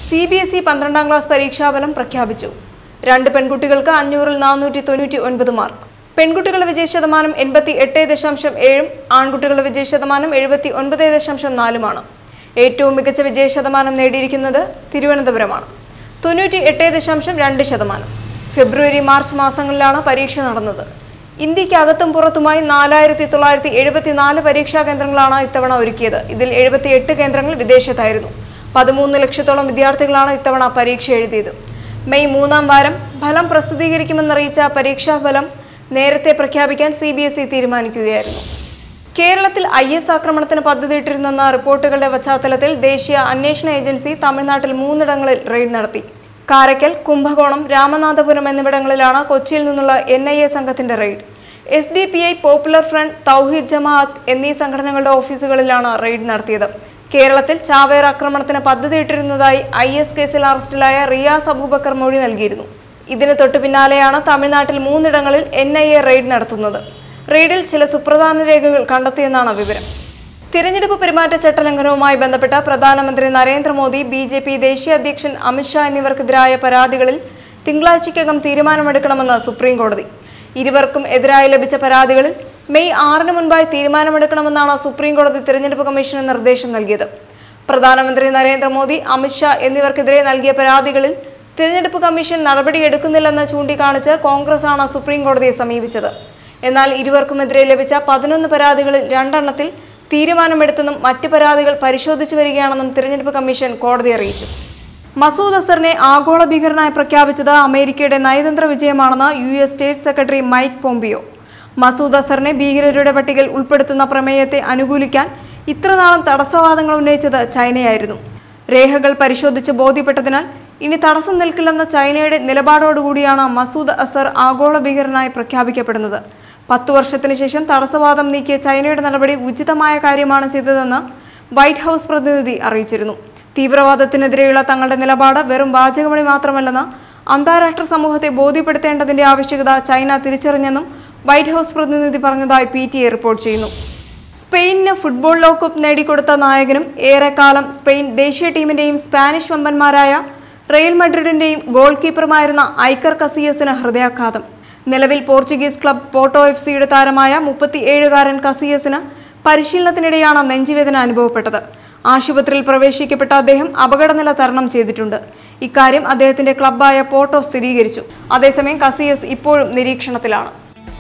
C B S E പന്ത്രണ്ടാം class പരീക്ഷാഫലം പ്രഖ്യാപിച്ചു രണ്ട് പെൺകുട്ടികൾക്ക് അഞ്ഞൂറിൽ നാനൂറ്റി തൊണ്ണൂറ്റി ഒൻപത് മാർക്ക് പെൺകുട്ടികളുടെ വിജയ ശതമാനം എൺപത്തി എട്ട് ദശാംശം ഏഴും ആൺകുട്ടികളുടെ വിജയ ശതമാനം എഴുപത്തി ഒൻപത് ദശാംശം നാലുമാണ് ഏറ്റവും മികച്ച വിജയ ശതമാനം നേടിയിരിക്കുന്നത് തിരുവനന്തപുരമാണ് തൊണ്ണൂറ്റി എട്ട് ദശാംശം രണ്ട് ശതമാനം ഫെബ്രുവരി മാർച്ച് മാസങ്ങളിലാണ് പരീക്ഷ നടന്നത് ഇന്ത്യക്കകത്തും പുറത്തുമായി നാലായിരത്തി തൊള്ളായിരത്തി എഴുപത്തിനാല് പരീക്ഷാ കേന്ദ്രങ്ങളാണ് ഇത്തവണ ഒരുക്കിയത് ഇതിൽ എഴുപത്തി എട്ട് കേന്ദ്രങ്ങൾ വിദേശത്തായിരുന്നു പതിമൂന്ന് ലക്ഷത്തോളം വിദ്യാർത്ഥികളാണ് ഇത്തവണ പരീക്ഷ എഴുതിയത് മെയ് മൂന്നാം വാരം ഫലം പ്രസിദ്ധീകരിക്കുമെന്നറിയിച്ച പരീക്ഷാഫലം നേരത്തെ പ്രഖ്യാപിക്കാൻ സി ബി എസ് ഇ തീരുമാനിക്കുകയായിരുന്നു കേരളത്തിൽ ഐ എസ് ആക്രമണത്തിന് പദ്ധതിയിട്ടിരുന്നെന്ന റിപ്പോർട്ടുകളുടെ പശ്ചാത്തലത്തിൽ ദേശീയ അന്വേഷണ ഏജൻസി തമിഴ്നാട്ടിൽ മൂന്നിടങ്ങളിൽ റെയ്ഡ് നടത്തി കാരയ്ക്കൽ കുംഭകോണം രാമനാഥപുരം എന്നിവിടങ്ങളിലാണ് കൊച്ചിയിൽ നിന്നുള്ള എൻ ഐ എ സംഘത്തിന്റെ raid S D P I Popular Front Thowheed Jamath എന്നീ സംഘടനകളുടെ ഓഫീസുകളിലാണ് റെയ്ഡ് നടത്തിയത് കേരളത്തിൽ ചാവേർ ആക്രമണത്തിന് പദ്ധതിയിട്ടിരുന്നതായി ഐ എസ് കേസിൽ അറസ്റ്റിലായ റിയാസ് അബൂബക്കർ മൊഴി നൽകിയിരുന്നു ഇതിന് തൊട്ടു പിന്നാലെയാണ് തമിഴ്നാട്ടിൽ മൂന്നിടങ്ങളിൽ എൻ ഐ എ റെയ്ഡ് നടത്തുന്നത് റെയ്ഡിൽ ചില സുപ്രധാന രേഖകൾ കണ്ടെത്തിയെന്നാണ് വിവരം തിരഞ്ഞെടുപ്പ് പെരുമാറ്റച്ചട്ട ലംഘനവുമായി ബന്ധപ്പെട്ട പ്രധാനമന്ത്രി നരേന്ദ്രമോദി ബി ജെ പി ദേശീയ അധ്യക്ഷൻ അമിത്ഷാ എന്നിവർക്കെതിരായ പരാതികളിൽ തിങ്കളാഴ്ചയ്ക്കകം തീരുമാനമെടുക്കണമെന്ന് സുപ്രീം കോടതി ഇരുവർക്കും എതിരായി ലഭിച്ച പരാതികളിൽ മെയ് ആറിന് മുൻപായി തീരുമാനമെടുക്കണമെന്നാണ് സുപ്രീം കോടതി തിരഞ്ഞെടുപ്പ് കമ്മീഷന് നിർദ്ദേശം നൽകിയത് പ്രധാനമന്ത്രി നരേന്ദ്രമോദി അമിത്ഷാ എന്നിവർക്കെതിരെ നൽകിയ പരാതികളിൽ തിരഞ്ഞെടുപ്പ് കമ്മീഷൻ നടപടിയെടുക്കുന്നില്ലെന്ന് ചൂണ്ടിക്കാണിച്ച് കോൺഗ്രസാണ് സുപ്രീം കോടതിയെ സമീപിച്ചത് എന്നാൽ ഇരുവർക്കുമെതിരെ ലഭിച്ച പതിനൊന്ന് പരാതികളിൽ രണ്ടെണ്ണത്തിൽ തീരുമാനമെടുത്തെന്നും മറ്റ് പരാതികൾ പരിശോധിച്ചു വരികയാണെന്നും തിരഞ്ഞെടുപ്പ് കമ്മീഷൻ കോടതിയെ അറിയിച്ചു മസൂദ് അസറിനെ ആഗോള ഭീകരനായി പ്രഖ്യാപിച്ചത് അമേരിക്കയുടെ നയതന്ത്ര വിജയമാണെന്ന് U S state secretary Mike Pompeo Masood അസറിനെ ഭീകരരുടെ പട്ടികയിൽ ഉൾപ്പെടുത്തുന്ന പ്രമേയത്തെ അനുകൂലിക്കാൻ ഇത്രനാളും തടസ്സവാദങ്ങൾ ഉന്നയിച്ചത് ചൈനയായിരുന്നു രേഖകൾ പരിശോധിച്ച് ബോധ്യപ്പെട്ടതിനാൽ ഇനി തടസ്സം നിൽക്കില്ലെന്ന ചൈനയുടെ നിലപാടോടുകൂടിയാണ് മസൂദ് അസർ ആഗോള ഭീകരനായി പ്രഖ്യാപിക്കപ്പെടുന്നത് പത്തു വർഷത്തിന് ശേഷം തടസ്സവാദം നീക്കിയ ചൈനയുടെ നടപടി ഉചിതമായ കാര്യമാണ് ചെയ്തതെന്ന് വൈറ്റ് ഹൗസ് പ്രതിനിധി അറിയിച്ചിരുന്നു തീവ്രവാദത്തിനെതിരെയുള്ള തങ്ങളുടെ നിലപാട് വെറും വാചകമണി മാത്രമല്ലെന്ന് അന്താരാഷ്ട്ര സമൂഹത്തെ ബോധ്യപ്പെടുത്തേണ്ടതിന്റെ ആവശ്യകത ചൈന തിരിച്ചറിഞ്ഞെന്നും വൈറ്റ് ഹൗസ് പ്രതിനിധി പറഞ്ഞതായി പി ടി എ റിപ്പോർട്ട് ചെയ്യുന്നു സ്പെയിനിന് ഫുട്ബോൾ ലോകകപ്പ് നേടിക്കൊടുത്ത നായകനും ഏറെക്കാലം സ്പെയിൻ ദേശീയ ടീമിന്റെയും സ്പാനിഷ് വമ്പന്മാരായ റയൽ മഡ്രിഡിന്റെയും ഗോൾ കീപ്പറുമായിരുന്ന ഐക്കർ കസിയസിന് ഹൃദയാഘാതം നിലവിൽ പോർച്ചുഗീസ് ക്ലബ് പോർട്ടോ എഫ് സിയുടെ താരമായ മുപ്പത്തിയേഴുകാരൻ കസിയസിന് പരിശീലനത്തിനിടെയാണ് നെഞ്ചുവേദന അനുഭവപ്പെട്ടത് ആശുപത്രിയിൽ പ്രവേശിക്കപ്പെട്ട അദ്ദേഹം അപകടനില തരണം ചെയ്തിട്ടുണ്ട് ഇക്കാര്യം അദ്ദേഹത്തിന്റെ ക്ലബ്ബായ പോർട്ടോ സ്ഥിരീകരിച്ചു അതേസമയം കസിയസ് ഇപ്പോഴും നിരീക്ഷണത്തിലാണ്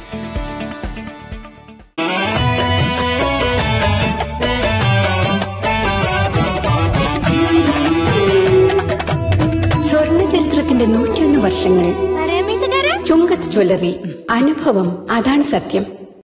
സ്വർണ്ണ ചരിത്രത്തിന്റെ നൂറ്റിയൊന്ന് വർഷങ്ങൾ ചുങ്കത്ത് ജ്വല്ലറി അനുഭവം അതാണ് സത്യം